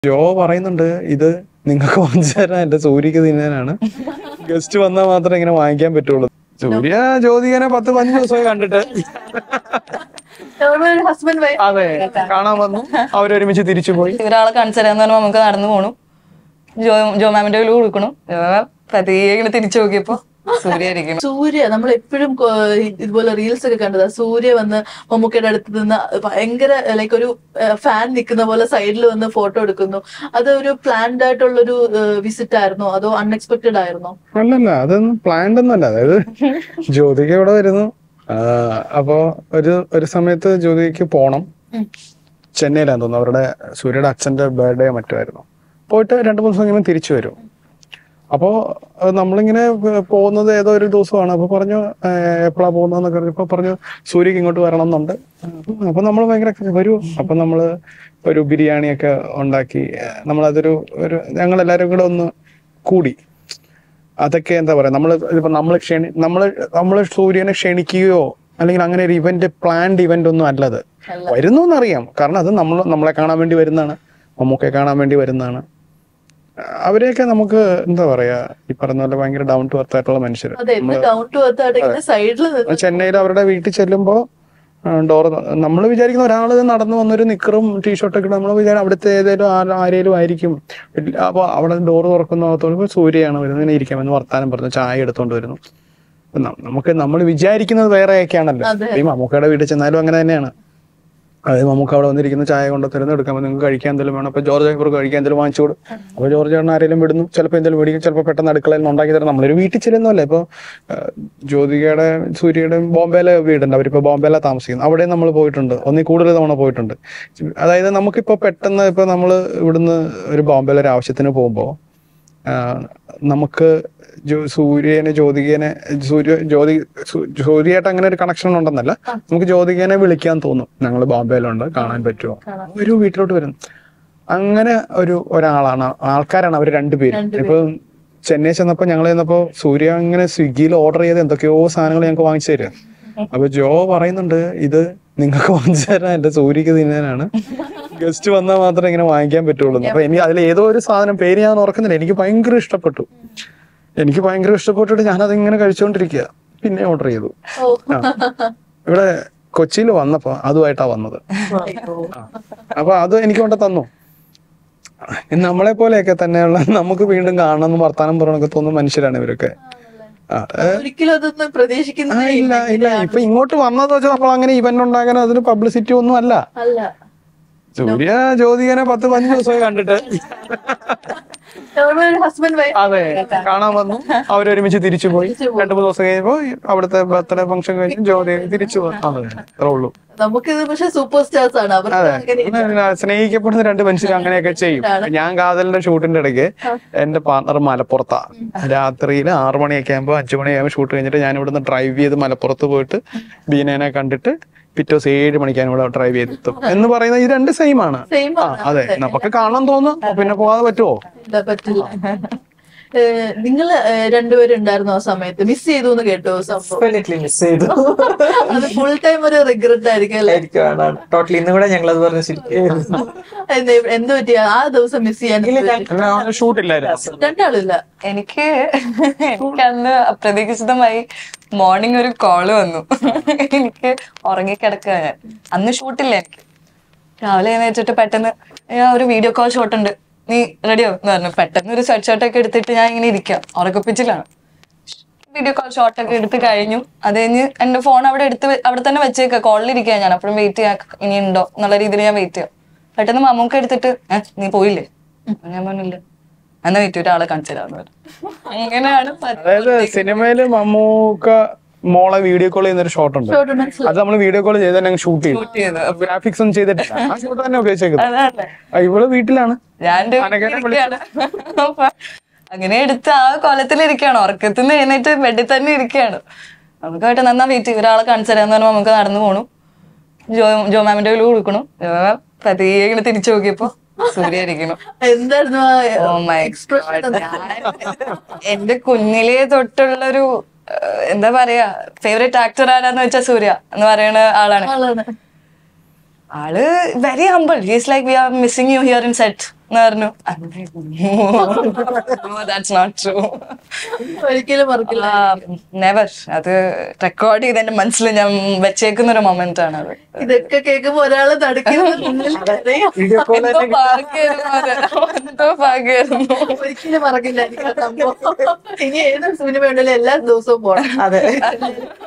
ജോ പറയുന്നുണ്ട് ഇത് നിങ്ങൾക്ക് വാങ്ങിച്ചു തരാൻ എന്റെ സൂര്യക്ക് തിന്നാനാണ് ഗസ്റ്റ് വന്നാൽ മാത്രമേ ഇങ്ങനെ വാങ്ങിക്കാൻ പറ്റുള്ളൂ സൂര്യ ജ്യോതികനെ പത്ത് പതിനഞ്ച് ദിവസമായി കണ്ടിട്ട് ഹസ്ബൻഡ് വൈഫ് അതെ കാണാൻ വന്നു അവരൊരുമിച്ച് തിരിച്ചു പോയി ഒരാളെ കാണിച്ചു തരാന്ന് പറഞ്ഞാൽ നമുക്ക് നടന്നു പോണു ജോ ജോ മാമിന്റെ കയ്യിൽ കൊടുക്കണു ജോ മാം പതിയെ ഇങ്ങനെ തിരിച്ചു നോക്കിയപ്പോ സൂര്യ ഇരിക്കണം സൂര്യ നമ്മൾ എപ്പോഴും ഇതുപോലെ റീൽസ് ഒക്കെ കണ്ടതാ സൂര്യ വന്ന് മമ്മൂക്കയുടെ അടുത്ത് നിന്ന് ഭയങ്കര ലൈക്ക് ഒരു ഫാൻ നിൽക്കുന്ന പോലെ സൈഡിൽ വന്ന് ഫോട്ടോ എടുക്കുന്നു അത് ഒരു പ്ലാൻഡ് ആയിട്ടുള്ളൊരു വിസിറ്റ് ആയിരുന്നോ അതോ അൺഎക്സ്പെക്ടഡ് ആയിരുന്നോ അല്ലല്ല അതൊന്നും പ്ലാൻഡ് ഒന്നുമല്ല അതായത് ജ്യോതിക ഇവിടെ വരുന്നു ആ, അപ്പോ ഒരു ഒരു സമയത്ത് ജ്യോതികയ്ക്ക് പോണം ഉം. ചെന്നൈയിലാന്ന് തോന്നുന്നു അവരുടെ സൂര്യയുടെ അച്ഛന്റെ ബർത്ത്ഡേ മറ്റുമായിരുന്നു പോയിട്ട് രണ്ടു മൂന്ന് ദിവസം കഴിയുമ്പോൾ തിരിച്ചു വരും അപ്പോ അത് നമ്മളിങ്ങനെ പ- പോകുന്നത് ഏതോ ഒരു ദിവസമാണ് അപ്പൊ പറഞ്ഞു എപ്പോഴാ പോകുന്നതെന്നൊക്കെ പറഞ്ഞപ്പോ പറഞ്ഞു സൂര്യക്ക് ഇങ്ങോട്ട് വരണം എന്നുണ്ട് അപ്പൊ നമ്മൾ ഭയങ്കര വരൂ അപ്പൊ നമ്മള് ഒരു ബിരിയാണിയൊക്കെ ഉണ്ടാക്കി നമ്മളതൊരു ഒരു ഞങ്ങൾ എല്ലാവരും കൂടെ ഒന്ന് കൂടി അതൊക്കെ എന്താ പറയാ നമ്മള് ഇപ്പൊ നമ്മൾ ക്ഷണി നമ്മള് നമ്മള് സൂര്യനെ ക്ഷണിക്കുകയോ അല്ലെങ്കിൽ അങ്ങനെ ഒരു ഇവന്റ് പ്ലാൻഡ് ഇവന്റ് ഒന്നും അല്ലത് അല്ല. വരുന്നു എന്നറിയാം കാരണം അത് നമ്മൾ നമ്മളെ കാണാൻ വേണ്ടി വരുന്നതാണ് മമ്മൂക്കെ കാണാൻ വേണ്ടി വരുന്നതാണ് അവരെയൊക്കെ നമുക്ക് എന്താ പറയാ ഈ പറഞ്ഞ പോലെ ഭയങ്കര ഡൗൺ ടു എർത്ത് ആയിട്ടുള്ള മനുഷ്യർ അതെ എന്ത് ഡൗൺ ടു എർത്ത് ആയിട്ട് ഇങ്ങനെ സൈഡിൽ ചെന്നൈയിൽ അവരുടെ വീട്ടിൽ ചെല്ലുമ്പോ ഡോർ നമ്മൾ വിചാരിക്കുന്ന ഒരാൾ നടന്നു വന്നൊരു നിക്കറും ടീഷർട്ടൊക്കെ ഇട്ട് നമ്മൾ വിചാരം അവിടുത്തെ ഏതെങ്കിലും ആ- ആരേലും ആയിരിക്കും ഇല്ല, അപ്പൊ അവിടെ ഡോർ തുറക്കുന്ന ഭാഗത്തോട് സൂര്യയാണ് വരുന്നത് ഇങ്ങനെ ഇരിക്കാമെന്ന് വർത്താനം പറഞ്ഞു ചായ എടുത്തോണ്ട് വരുന്നു അപ്പൊ ന- നമുക്ക് നമ്മൾ വിചാരിക്കുന്നത് വേറെയൊക്കെയാണല്ലോ അതെ. ഈ മമ്മൂക്കയുടെ വീട്ടിൽ ചെന്നാലും അങ്ങനെ തന്നെയാണ് അതായത് നമുക്ക് അവിടെ വന്നിരിക്കുന്ന ചായ കൊണ്ട് തരുന്ന എടുക്കാൻ നിങ്ങൾക്ക് കഴിക്കാൻ എന്തെങ്കിലും വേണം അപ്പൊ ജോർജ് ഇവർക്ക് കഴിക്കാൻ എന്തെങ്കിലും വാങ്ങിച്ചു കൊടുക്കും അപ്പൊ ജോർജ് ചേട്ടൻ ആരെങ്കിലും വിടുന്നു ചിലപ്പോൾ എന്തെങ്കിലും മേടിക്കും ചിലപ്പോൾ പെട്ടെന്ന് അടുക്കളയിൽ നിന്ന് ഉണ്ടാക്കി തരാം നമ്മളൊരു വീട്ടിൽ ചെല്ലുന്നല്ലേ ഇപ്പൊ ആ, ജ്യോതികയുടെ സൂര്യയുടെ ബോംബെയിലെ വീടുണ്ട് അവരിപ്പോ ബോംബെയിലാണ് താമസിക്കുന്നത് അവിടെ നമ്മൾ പോയിട്ടുണ്ട് ഒന്നിൽ കൂടുതൽ തവണ പോയിട്ടുണ്ട് അതായത് നമുക്കിപ്പോ പെട്ടെന്ന് ഇപ്പൊ നമ്മൾ ഇവിടുന്ന് ഒരു ബോംബെയിലെ ഒരു ആവശ്യത്തിന് പോകുമ്പോൾ നമുക്ക് ജോ- സൂര്യനെ ജ്യോതികനെ സൂര്യ ജ്യോതി സു- സൂര്യയായിട്ട് അങ്ങനെ ഒരു കണക്ഷൻ ഉണ്ടെന്നല്ല നമുക്ക് ജ്യോതികനെ വിളിക്കാൻ തോന്നും ഞങ്ങൾ ബോംബെയിലുണ്ട് കാണാൻ പറ്റുമോ ഒരു വീട്ടിലോട്ട് വരുന്നു അങ്ങനെ ഒരു ഒരാളാണ് ആൾക്കാരാണ് അവർ രണ്ടുപേരും ഇപ്പൊ ചെന്നൈ ചെന്നപ്പോ ഞങ്ങൾ ചെന്നപ്പോ സൂര്യ അങ്ങനെ സ്വിഗ്ഗിയിൽ ഓർഡർ ചെയ്ത് എന്തൊക്കെയോ സാധനങ്ങൾ ഞങ്ങൾക്ക് വാങ്ങിച്ചു തരും അപ്പൊ ജോ പറയുന്നുണ്ട് ഇത് നിങ്ങൾക്ക് വാങ്ങിച്ചു തരാൻ എന്റെ സൂര്യക്ക് തിന്നാനാണ് ഗസ്റ്റ് വന്നാൽ മാത്രമേ ഇങ്ങനെ വാങ്ങിക്കാൻ പറ്റുള്ളൂ എന്ന്. അപ്പൊ എനിക്ക് അതിൽ ഏതോ ഒരു സാധനം പേര് ഞാൻ ഓർക്കുന്നില്ല എനിക്ക് ഭയങ്കര ഇഷ്ടപ്പെട്ടു എനിക്ക് ഭയങ്കര ഇഷ്ടപ്പെട്ടിട്ട് ഞാനത് ഇങ്ങനെ കഴിച്ചുകൊണ്ടിരിക്കുക പിന്നെ ഓർഡർ ചെയ്തു ഓ ആ. ഇവിടെ കൊച്ചിയിൽ വന്നപ്പോ അതുമായിട്ടാ വന്നത് അപ്പൊ അത് എനിക്ക് കൊണ്ട് തന്നു നമ്മളെ പോലെയൊക്കെ തന്നെയുള്ള നമുക്ക് വീണ്ടും കാണണം വർത്താനം പറയണൊക്കെ തോന്നുന്ന മനുഷ്യരാണ് ഇവരൊക്കെ ആ, ഏ, ഒരിക്കലും അതൊന്നും ആ, പ്രതീക്ഷിക്കുന്ന ഇല്ല ഇല്ല ഇപ്പൊ ഇങ്ങോട്ട് വന്നത് വെച്ചാൽ നമ്മൾ അങ്ങനെ ഇവന്റ് ഉണ്ടാക്കാൻ അതിന് പബ്ലിസിറ്റി ഒന്നും അല്ല അല്ല സൂര്യ ജ്യോതികനെ പത്ത് പതിനഞ്ച് ദിവസമായി കണ്ടിട്ട് ഹസ്ബൻഡ് വൈഫ് അതെ കാണാൻ വന്നു അവരൊരുമിച്ച് തിരിച്ചു പോയി തിരിച്ചു പോയി. രണ്ടു മൂന്ന് ദിവസം കഴിയുമ്പോ അവിടുത്തെ ബർത്ത്ഡേ ഫംഗ്ഷൻ കഴിഞ്ഞ് ജ്യോതി തിരിച്ചു വന്നു അതെ അത്രേ ഉള്ളൂ നമുക്കിത് പക്ഷെ സൂപ്പർ സ്റ്റാർസ് ആണ് അവർക്ക് അതെ അങ്ങനെ അങ്ങനെ സ്നേഹിക്കപ്പെടുന്ന രണ്ട് മനുഷ്യർ അങ്ങനെയൊക്കെ ചെയ്യും ഞാൻ കാതലിന്റെ ഷൂട്ടിന്റെ ഇടയ്ക്ക് എന്റെ പാർട്ണർ മലപ്പുറത്താ രാത്രിയിൽ ആറു മണിയൊക്കെ ആകുമ്പോൾ അഞ്ചു മണിയാകുമ്പോൾ ഷൂട്ട് കഴിഞ്ഞിട്ട് ഞാൻ ഇവിടുന്ന് ഡ്രൈവ് ചെയ്ത് മലപ്പുറത്ത് പോയിട്ട് ബീനേനെ കണ്ടിട്ട് പിറ്റേ ദിവസം ഏഴ് മണിക്കാണ് ഇവിടെ ഡ്രൈവ് ചെയ്തെത്തും എന്ന് പറയുന്നത് ഇത് രണ്ട് സെയിം ആണ് സെയിം ആ അതെ നമുക്ക് കാണാൻ തോന്നും പിന്നെ പോകാതെ പറ്റുമോ ഇല്ല പറ്റില്ല നിങ്ങൾ രണ്ടുപേരും ഉണ്ടായിരുന്നു ആ സമയത്ത് മിസ് ചെയ്തു എന്ന് കേട്ടോ സംഭവം ഡെഫിനറ്റ്ലി മിസ് ചെയ്തു അത് ഫുൾ ടൈം ഒരു റിഗ്രറ്റ് ആയിരിക്കും അല്ലെ ടോട്ടലി ഇന്നും കൂടെ ഞങ്ങൾ അത് പറഞ്ഞ് ശരിക്കും എന്ത് പറ്റിയ ആ ദിവസം മിസ് ചെയ്യാൻ ഷൂട്ടില്ലായിരുന്നു രണ്ടാളില്ല എനിക്ക് എനിക്ക് അന്ന് അപ്രതീക്ഷിതമായി മോർണിംഗ് ഒരു കോള് വന്നു എനിക്ക് ഉറങ്ങിക്കിടക്കുക ഞാൻ അന്ന് ഷൂട്ടില്ല എനിക്ക് രാവിലെ എഴുന്നേറ്റിട്ട് പെട്ടെന്ന് "ഞാൻ ഒരു വീഡിയോ കോൾ ഷോട്ട് ഉണ്ട് നീ റെഡിയോ എന്ന് പറഞ്ഞു പെട്ടെന്ന് ഒരു സ്വെറ്റ് ഷർട്ട് ഒക്കെ എടുത്തിട്ട് ഞാൻ ഇങ്ങനെ ഇരിക്കാം ഉറക്കപ്പിച്ചിലാണ് വീഡിയോ കോൾ ഷോട്ട് ഒക്കെ എടുത്ത് കഴിഞ്ഞു അത് കഴിഞ്ഞ് എന്റെ ഫോൺ അവിടെ എടുത്ത് വെ- അവിടെ തന്നെ വെച്ചേക്ക കോളിലിരിക്കുക ഞാൻ അപ്പോഴും വെയിറ്റ് ചെയ്യാൻ ഇനി ഉണ്ടോ എന്നുള്ള രീതിയിൽ ഞാൻ വെയിറ്റ് ചെയ്യാം പെട്ടെന്ന് മമ്മൂക്ക എടുത്തിട്ട് ഏഹ് നീ പോയില്ലേ അപ്പൊ ഞാൻ പറഞ്ഞില്ല എന്നാ വെയിറ്റ് ഒരാളെ കാണിച്ചു തരാന്ന് പറഞ്ഞു അങ്ങനെയാണ് പ- അതായത് സിനിമയില് മമ്മൂക്ക മോളെ വീഡിയോ കോൾ ചെയ്യുന്ന ഒരു ഷോട്ട് ഉണ്ട് ഷോട്ട് മനസ്സിലായി അത് നമ്മൾ വീഡിയോ കോൾ ചെയ്ത് തന്നെ ഷൂട്ട് ചെയ്തു ചെയ്തു. ഗ്രാഫിക്സ് ഒന്നും ചെയ്തിട്ടില്ല ആ ഷോട്ട് തന്നെ ഉപയോഗിച്ചേക്കുന്നത് അതാണ് ആ, ഇവള് വീട്ടിലാണ് ഞാൻ എൻ്റെ അനഘനെ ഇരിക്കുകയാണ്. അപ്പൊ അങ്ങനെ എടുത്ത് ആ കോലത്തിലിരിക്കുകയാണ് ഉറക്കത്തിൽ നിന്ന് എഴുന്നേറ്റ് ബെഡിൽ തന്നെ ഇരിക്കുകയാണ് നമുക്ക് ആയിട്ട് നന്നാ വെയിറ്റ് ഒരാളെ കാണിച്ചു തരാന്ന് പറഞ്ഞാൽ നമുക്ക് നടന്നു പോണു ജോ ജോ മാമിന്റെ കയ്യിൽ കൊടുക്കണു ജോ മാം പതിയെ ഇങ്ങനെ തിരിച്ചു നോക്കിയപ്പോ സൂര്യ ഇരിക്കണു എന്തായിരുന്നു ഓ മൈ എക്സ്പ്രഷൻ എന്റെ കുഞ്ഞിലേ തൊട്ടുള്ളൊരു ഏഹ്, എന്താ പറയാ ഫേവറേറ്റ് ആക്ടർ ആരാന്ന് വെച്ചാ സൂര്യ എന്ന് പറയുന്ന ആളാണ് ആളാണ് ആള് very humble he's like we are missing you here in set എന്ന് പറഞ്ഞു ദാറ്റ്സ് നോട്ട് ട്രൂ ഒരിക്കലും മറക്കില്ല നെവർ അത് റെക്കോർഡ് ചെയ്ത് എന്റെ മനസ്സിൽ ഞാൻ വെച്ചേക്കുന്ന ഒരു മൊമെന്റ് ആണ് അത് ഇതൊക്കെ കേൾക്കുമ്പോ ഒരാള് നടക്കുന്നത് മുന്നിൽ കരയും. വീഡിയോ കോൾ എന്തോ ഭാഗ്യമായിരുന്നു അത്. എന്തോ ഭാഗ്യമായിരുന്നു ഒരിക്കലും മറക്കില്ല എനിക്ക് ആ സംഭവം ഇനി ഏത് സിനിമ ഉണ്ടെങ്കിലും എല്ലാ ദിവസവും പോണം അതെ